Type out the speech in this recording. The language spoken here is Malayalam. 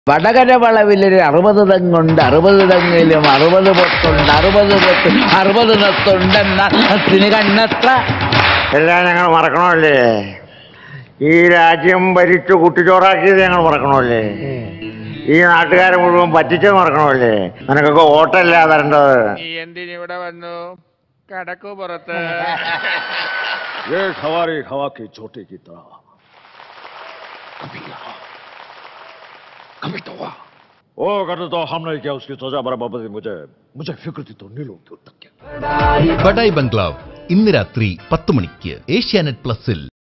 വടകര വളവിലൊരു അറുപത് തെങ്ങുണ്ട് അറുപത് തെങ്ങിലും അറുപത് പൊട്ടുണ്ട് അറുപത് പൊത്ത് അറുപത് നത്തുണ്ടെന്ന നത്തിന് കണ്ണത്ര എല്ലാം ഞങ്ങൾ മറക്കണമല്ലേ ഈ രാജ്യം ഭരിച്ചു കുട്ടിച്ചോറാക്കിയത് ഞങ്ങൾ മറക്കണമല്ലേ ഈ നാട്ടുകാരെ മുഴുവൻ പറ്റിച്ചത് മറക്കണമല്ലേ നിനക്കൊക്കെ വോട്ടല്ല തരേണ്ടത് നീ എന്തിനിവിടെ വന്നു കടക്കു പുറത്ത് ये हवारी हवा की चोटी की तरह कभी यहाँ कभी तो वहाँ ओ अगर तो हमने किया उसकी सजा बराबर थी मुझे मुझे फिक्र थी तो नीलों की तक ബഡായി ബംഗ്ലാവ് ഇന്ന് രാത്രി പത്ത് മണിക്ക് ഏഷ്യാനെറ്റ് പ്ലസിൽ